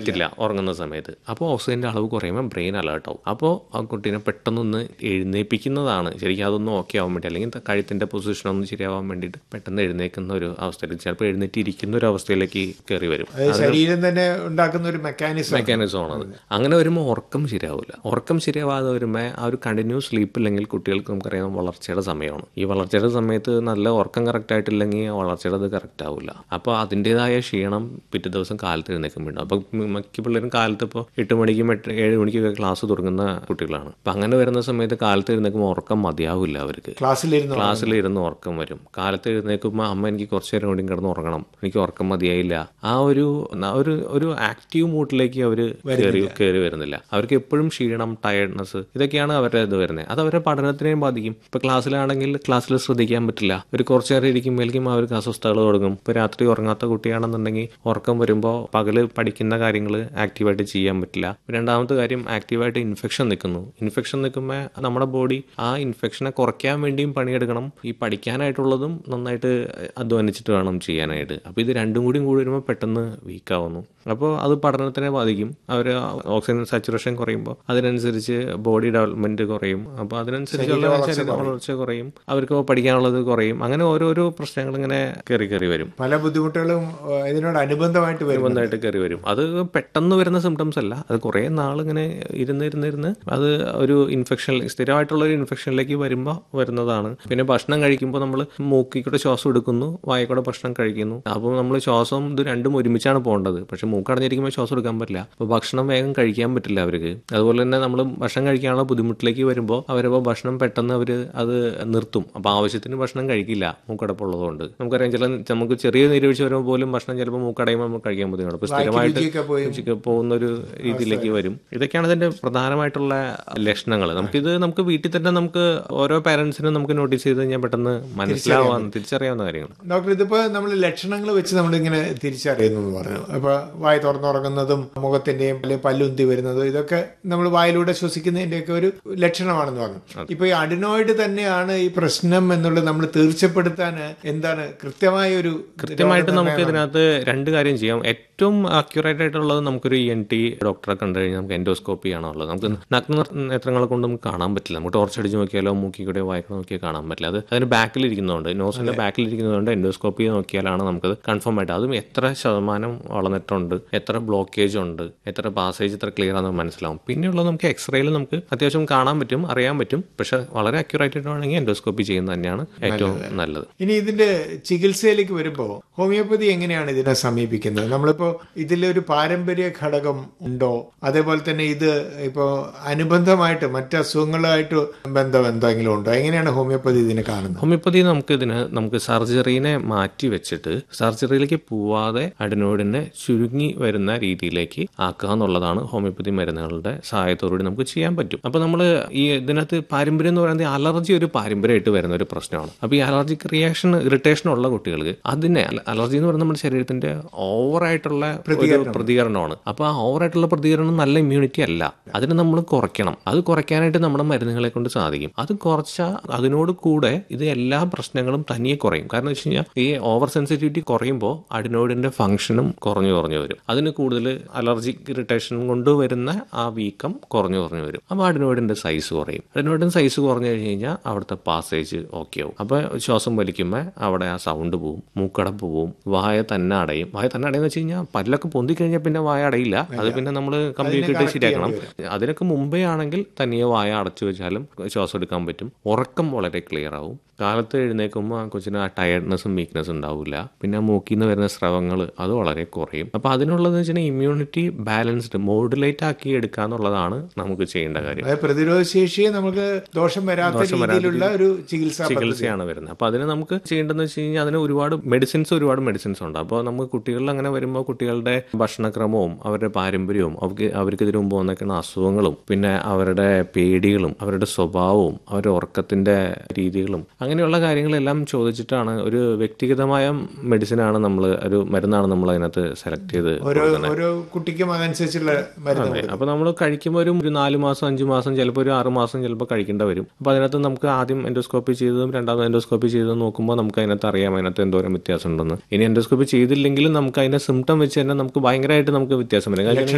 പറ്റില്ല ഉറങ്ങുന്ന സമയത്ത് അപ്പോൾ ഓക്സിജന്റെ അളവ് കുറയുമ്പോൾ ബ്രെയിൻ അലേർട്ട് ആവും അപ്പോൾ ആ കുട്ടീനെ പെട്ടെന്നൊന്ന് എഴുന്നേൽപ്പിക്കുന്നതാണ് ശരിക്കും അതൊന്ന് ഓക്കെ ആവാൻ വേണ്ടി അല്ലെങ്കിൽ ത- കഴുത്തിന്റെ പൊസിഷൻ ഒന്ന് ശരിയാവാൻ വേണ്ടിയിട്ട് പെട്ടെന്ന് എഴുന്നേൽക്കുന്ന ഒരു അവസ്ഥയിൽ ചിലപ്പോൾ എഴുന്നേറ്റ് ഇരിക്കുന്ന ഒരു അവസ്ഥയിലേക്ക് കയറി വരും അത് ശരീരം തന്നെ ഉണ്ടാക്കുന്ന ഒരു മെക്കാനിസം മെക്കാനിസം ആണത് അങ്ങനെ വരുമ്പോൾ ഉറക്കം ശരിയാവില്ല ഉറക്കം ശരിയാവാതെ വരുമ്പോൾ ആ ഒരു കണ്ടിന്യൂസ് സ്ലീപ്പ് ഇല്ലെങ്കിൽ കുട്ടികൾക്ക് നമുക്കറിയാം വളർച്ചയുടെ സമയമാണ് ഈ വളർച്ചയുടെ സമയത്ത് നല്ല ഉറക്കം കറക്റ്റ് ആയിട്ടില്ലെങ്കിൽ ആ വളർച്ചയുടെ അത് കറക്റ്റ് ആവില്ല അപ്പോൾ അതിൻ്റെതായ ക്ഷീണം പിറ്റേ ദിവസം കാലത്ത് എഴുന്നേൽക്കുമ്പോഴും അപ്പോൾ മിക്ക പിള്ളേരും കാലത്ത് ഇപ്പോൾ എട്ട് മണിക്കും എട്ട് ഏഴ് മണിക്കൊക്കെ ക്ലാസ് തുടങ്ങുന്ന കുട്ടികളാണ് അപ്പം അങ്ങനെ വരുന്ന സമയത്ത് കാലത്ത് എഴുന്നേൽക്കുമ്പോൾ ഉറക്കം മതിയാവില്ല അവർക്ക് ക്ലാസ്സിലിരുന്ന് ക്ലാസ്സിൽ ഇരുന്ന് ഉറക്കം വരും കാലത്ത് എഴുന്നേൽക്കുമ്പോൾ അമ്മ എനിക്ക് കുറച്ച് നേരം കൂടി കിടന്ന് ഉറങ്ങണം എനിക്ക് ഉറക്കം മതിയായില്ല ആ ഒരു ന- ഒരു ഒരു ആക്റ്റീവ് മൂഡിലേക്ക് അവർ കയറി കയറി വരുന്നില്ല അവർക്ക് എപ്പോഴും ക്ഷീണം ടയർഡ്നെസ് ഇതൊക്കെയാണ് അവരുടെ ഇത് വരുന്നത് അത് അവരുടെ പഠനത്തിനെയും ബാധിക്കും ഇപ്പൊ ക്ലാസ്സിലാണെങ്കിൽ ക്ലാസ്സിൽ ശ്രദ്ധിക്കാൻ പറ്റില്ല ഒരു കുറച്ച് നേരം ഇരിക്കുമ്പോഴേക്കും അവർക്ക് അസ്വസ്ഥതകൾ തുടങ്ങും ഇപ്പൊ രാത്രി ഉറങ്ങാത്ത കുട്ടിയാണെന്നുണ്ടെങ്കിൽ ഉറക്കം വരുമ്പോൾ പകല് പഠിക്കുന്ന കാര്യങ്ങൾ ആക്റ്റീവായിട്ട് ചെയ്യാൻ പറ്റില്ല രണ്ടാമത്തെ കാര്യം ആക്റ്റീവായിട്ട് ഇൻഫെക്ഷൻ നിൽക്കുന്നു ഇൻഫെക്ഷൻ നിൽക്കുമ്പോൾ നമ്മുടെ ബോഡി ആ ഇൻഫെക്ഷനെ കുറയ്ക്കാൻ വേണ്ടിയും പണിയെടുക്കണം ഈ പഠിക്കാനായിട്ടുള്ളതും നന്നായിട്ട് അധ്വാനിച്ചിട്ട് വേണം ചെയ്യാനായിട്ട് അപ്പോൾ ഇത് രണ്ടും കൂടി കൂടി വരുമ്പോൾ പെട്ടെന്ന് വീക്കാവുന്നു അപ്പോൾ അത് പഠനത്തിനെ ബാധിക്കും അവർ ഓക്സിജൻ സാച്ചുറേഷൻ കുറയുമ്പോൾ അതിനനുസരിച്ച് ബോഡി ഡെവലപ്മെന്റ് കുറയും അപ്പോൾ അതിനനുസരിച്ചുള്ള ശരീര വളർച്ച കുറയും അവർക്ക് പഠിക്കാനുള്ളത് കുറയും അങ്ങനെ ഓരോരോ പ്രശ്നങ്ങൾ ഇങ്ങനെ കയറി കയറി വരും പല ബുദ്ധിമുട്ടുകളും ഏഹ്, ഇതിനോട് അനുബന്ധമായിട്ട് വരും ബന്ധമായിട്ട് കയറി വരും അത് പെട്ടെന്ന് വരുന്ന സിംറ്റംസ് അല്ല അത് കുറേ നാളിങ്ങനെ ഇരുന്ന് ഇരുന്ന് ഇരുന്ന് അത് ഒരു ഇൻഫെക്ഷൻ സ്ഥിരമായിട്ടുള്ള ഒരു ഇൻഫെക്ഷനിലേക്ക് വരുമ്പോൾ വരുന്നതാണ് പിന്നെ ഭക്ഷണം കഴിക്കുമ്പോൾ നമ്മൾ മൂക്കിൽ കൂടെ ശ്വാസം എടുക്കുന്നു വായിൽ കൂടെ ഭക്ഷണം കഴിക്കുന്നു അപ്പോൾ നമ്മൾ ശ്വാസം ഇത് രണ്ടും ഒരുമിച്ചാണ് പോകേണ്ടത് പക്ഷെ മൂക്കടഞ്ഞിരിക്കുമ്പോൾ ശ്വാസം എടുക്കാൻ പറ്റില്ല അപ്പോൾ ഭക്ഷണം വേഗം കഴിക്കാൻ പറ്റില്ല അവർക്ക് അതുപോലെ തന്നെ നമ്മൾ ഭക്ഷണം കഴിക്കാനുള്ള ബുദ്ധിമുട്ടിലേക്ക് വരുമ്പോൾ അവരപ്പോൾ ഭക്ഷണം പെട്ടെന്ന് അവർ അത് നിർത്തും അപ്പോൾ ആവശ്യത്തിന് ഭക്ഷണം കഴിക്കില്ല മൂക്കടപ്പുള്ളതുകൊണ്ട് നമുക്കറിയാം ചില നമുക്ക് ചെറിയ നീരുവീഴ്ച വരുമ്പോൾ പോലും ഭക്ഷണം ചിലപ്പോൾ മൂക്കടയുമ്പോൾ നമുക്ക് കഴിക്കാൻ ബുദ്ധിമുട്ട് അപ്പോൾ സ്ഥിരമായിട്ട് രുചിയൊക്കെ പോയി രുചിക്ക് പോകുന്ന ഒരു രീതിയിലേക്ക് വരും ഇതൊക്കെയാണ് ഇതിന്റെ പ്രധാനമായിട്ടുള്ള ലക്ഷണങ്ങൾ നമുക്കിത് നമുക്ക് വീട്ടിൽ തന്നെ നമുക്ക് ഓരോ പാരന്റ്സിനും നമുക്ക് നോട്ടീസ് ചെയ്ത് കഴിഞ്ഞാൽ പെട്ടെന്ന് മനസ്സിലാവാൻ തിരിച്ചറിയാവുന്ന കാര്യങ്ങൾ ഡോക്ടർ ഇതിപ്പോ നമ്മൾ ലക്ഷണങ്ങൾ വെച്ച് നമ്മൾ ഇങ്ങനെ തിരിച്ചറിയുന്നു എന്ന് പറഞ്ഞു അപ്പൊ വായ് തുറന്നുറങ്ങുന്നതും മുഖത്തിന്റെയും അല്ലെങ്കിൽ പല്ലുന്തി വരുന്നതും ഇതൊക്കെ നമ്മൾ വായിലൂടെ ശ്വസിക്കുന്നതിന്റെയൊക്കെ ഒരു ലക്ഷണമാണെന്ന് പറഞ്ഞു ഇപ്പൊ ഈ അഡിനോയിഡ് തന്നെയാണ് ഈ പ്രശ്നം എന്നുള്ളത് നമ്മൾ തീർച്ചപ്പെടുത്താൻ എന്താണ് കൃത്യമായ ഒരു കൃത്യമായിട്ട് നമുക്ക് ഇതിനകത്ത് രണ്ട് കാര്യം ചെയ്യാം ഏറ്റവും അക്യുറേറ്റ് ആയിട്ടുള്ളത് നമുക്കൊരു ഇ എൻ ടി ഡോക്ടറെ കണ്ടു കഴിഞ്ഞാൽ നമുക്ക് എൻഡോസ്കോപ്പി ആണോ ഉള്ളത് നമുക്ക് നഗ്ന നേത്രങ്ങളെ കൊണ്ട് നമുക്ക് കാണാൻ പറ്റില്ല നമുക്ക് ടോർച്ച് അടിച്ച് നോക്കിയാലോ മൂക്കി കൂടെ വായിക്കണം നോക്കിയാൽ കാണാൻ പറ്റില്ല അത് അതിന് ബാക്കിൽ ഇരിക്കുന്നതുകൊണ്ട് നോസിന്റെ ബാക്കിൽ ഇരിക്കുന്നതുകൊണ്ട് എൻഡോസ്കോപ്പി നോക്കിയാലാണ് നമുക്കത് കൺഫേം ആയിട്ട് അതും എത്ര ശതമാനം വളർന്നിട്ടുണ്ട് എത്ര ബ്ലോക്കേജ് ഉണ്ട് എത്ര പാസേജ് എത്ര ക്ലിയർ ആണെന്ന് മനസ്സിലാവും പിന്നെയുള്ളത് നമുക്ക് എക്സ്റേയിൽ നമുക്ക് അത്യാവശ്യം കാണാൻ പറ്റും അറിയാൻ പറ്റും പക്ഷെ വളരെ അക്യുറേറ്റ് ആയിട്ടാണെങ്കിൽ എൻഡോസ്കോപ്പി ചെയ്യുന്നത് തന്നെയാണ് ഏറ്റവും നല്ലത് ഇനി ഇതിന്റെ ചികിത്സയിലേക്ക് വരുമ്പോൾ ഹോമിയോപ്പതി എങ്ങനെയാണ് ഇതിനെ സമീപിക്കുന്നത് നമ്മളിപ്പോ ഇതിലൊരു പാരമ്പര്യ ഘടകം ഉണ്ടോ അതേപോലെ തന്നെ ഇത് ഇപ്പോ അനുബന്ധമായിട്ട് മറ്റ് അസുഖങ്ങളുമായിട്ട് ബന്ധം എന്തെങ്കിലും ഉണ്ടോ എങ്ങനെയാണ് ഹോമിയോപ്പതി ഇതിനെ കാണുന്നത് ഹോമിയോപ്പതി നമുക്ക് ഇതിന് നമുക്ക് സർജറിനെ മാറ്റി വെച്ചിട്ട് സർജറിയിലേക്ക് പോവാതെ അഡിനോയിഡിനെ ചുരുങ്ങി വരുന്ന രീതിയിലേക്ക് ആക്കുക എന്നുള്ളതാണ് ഹോമിയോപ്പതി മരുന്നുകളുടെ സഹായത്തോടുകൂടി നമുക്ക് ചെയ്യാൻ പറ്റും അപ്പൊ നമ്മൾ ഈ ഇതിനകത്ത് പാരമ്പര്യം എന്ന് പറയുന്നത് അലർജി ഒരു പാരമ്പര്യമായിട്ട് വരുന്ന ഒരു പ്രശ്നമാണ് അപ്പൊ ഈ അലർജിക് റിയാക്ഷൻ ഇറിറ്റേഷൻ ഉള്ള കുട്ടികൾക്ക് അതിനെ അല- അലർജി എന്ന് പറയുന്നത് നമ്മുടെ ശരീരത്തിന്റെ ഓവറായിട്ടുള്ള ഒരു പ്രതികരണമാണ് അപ്പൊ ആ ഓവറായിട്ടുള്ള പ്രതികരണം നല്ല ഇമ്മ്യൂണിറ്റി അല്ല അതിനെ നമ്മൾ കുറയ്ക്കണം അത് കുറയ്ക്കാനായിട്ട് നമ്മുടെ മരുന്നുകളെ കൊണ്ട് സാധിക്കും അത് കുറച്ചാൽ അതിനോട് കൂടെ ഇത് എല്ലാ പ്രശ്നങ്ങളും തനിയെ കുറയും കാരണം വെച്ച് കഴിഞ്ഞാൽ ഈ ഓവർ സെൻസിറ്റിവിറ്റി കുറയുമ്പോൾ അഡിനോയിഡിന്റെ ഫംഗ്ഷനും കുറഞ്ഞു കുറഞ്ഞു വരും അതിന് കൂടുതൽ അലർജിക് ഇറിറ്റേഷൻ കൊണ്ട് വരുന്ന ആ വീക്കം കുറഞ്ഞു കുറഞ്ഞു വരും അപ്പോൾ അഡിനോയിഡിന്റെ സൈസ് കുറയും അഡിനോയിഡിന്റെ സൈസ് കുറഞ്ഞു കഴിഞ്ഞ് കഴിഞ്ഞാൽ അവിടുത്തെ പാസേജ് ഓക്കെ ആവും അപ്പോൾ ശ്വാസം വലിക്കുമ്പോൾ അവിടെ ആ സൗണ്ട് പോവും മൂക്കടപ്പ് പോവും വായ തന്നെ അടയും വായ തന്നെ അടയെന്ന് വെച്ച് കഴിഞ്ഞാൽ പല്ലൊക്കെ പൊന്തി കഴിഞ്ഞാൽ പിന്നെ വായ അടയില്ല അത് പിന്നെ നമ്മൾ കമ്പ്യൂട്ടർ ഇട്ട് ശരിയാക്കണം അതിനൊക്കെ മുമ്പേ ആണെങ്കിൽ തനിയെ വായ അടച്ചു വെച്ചാലും ശ്വാസം എടുക്കാൻ പറ്റും ഉറക്കം വളരെ ക്ലിയർ ആവും കാലത്ത് എഴുന്നേൽക്കുമ്പോൾ ആ കൊച്ചിന് ആ ടയർഡ്നെസ്സും വീക്ക്നെസ്സും ഉണ്ടാവില്ല പിന്നെ ആ മൂക്കിൽ നിന്ന് വരുന്ന സ്രവങ്ങൾ അത് വളരെ കുറയും അപ്പോൾ അതിനുള്ളതെന്ന് വെച്ചാൽ ഇമ്മ്യൂണിറ്റി ബാലൻസ്ഡ് മോഡുലേറ്റ് ആക്കി എടുക്കുക എന്നുള്ളതാണ് നമുക്ക് ചെയ്യേണ്ട കാര്യം അതായത് പ്രതിരോധ ശേഷിയെ നമുക്ക് ദോഷം വരാത്ത രീതിയിലുള്ള ഒരു ചികിത്സ ചികിത്സയാണ് വരുന്നത് അപ്പോൾ അതിന് നമുക്ക് ചെയ്യേണ്ടതെന്ന് വെച്ച് കഴിഞ്ഞാൽ അതിന് ഒരുപാട് മെഡിസിൻസ് ഒരുപാട് മെഡിസിൻസ് ഉണ്ട് അപ്പോൾ നമുക്ക് കുട്ടികളിൽ അങ്ങനെ വരുമ്പോൾ കുട്ടികളുടെ ഭക്ഷണക്രമവും അവരുടെ പാരമ്പര്യവും അവർക്ക് അവർക്ക് ഇതിനു മുമ്പ് വന്നേക്കുന്ന അസുഖങ്ങളും പിന്നെ അവരുടെ പേടികളും അവരുടെ സ്വഭാവവും അവരുടെ ഉറക്കത്തിന്റെ രീതികളും അങ്ങനെയുള്ള കാര്യങ്ങളെല്ലാം ചോദിച്ചിട്ടാണ് ഒരു വ്യക്തിഗതമായ മെഡിസിനാണ് നമ്മൾ ഒരു മരുന്നാണ് നമ്മൾ അതിനകത്ത് സെലക്ട് ചെയ്ത് ഓരോ ഓരോ കുട്ടിക്കും അതനുസരിച്ചുള്ള മരുന്ന് അതെ അപ്പൊ നമ്മൾ കഴിക്കുമ്പോൾ ഒരു ഒരു നാല് മാസം അഞ്ച് മാസം ചിലപ്പോൾ ഒരു ആറ് മാസം ചിലപ്പോൾ കഴിക്കേണ്ട വരും അപ്പൊ അതിനകത്ത് നമുക്ക് ആദ്യം എൻഡോസ്കോപ്പി ചെയ്തതും രണ്ടാമത് എൻഡോസ്കോപ്പി ചെയ്തതും നോക്കുമ്പോൾ നമുക്ക് അതിനകത്ത് അറിയാം അതിനകത്ത് എന്തോരം വ്യത്യാസം ഉണ്ടെന്ന് ഇനി എൻഡോസ്കോപ്പി ചെയ്തില്ലെങ്കിലും നമുക്ക് അതിന്റെ സിംറ്റം വെച്ച് തന്നെ നമുക്ക് ഭയങ്കരമായിട്ട് നമുക്ക് വ്യത്യാസം വരും കാരണം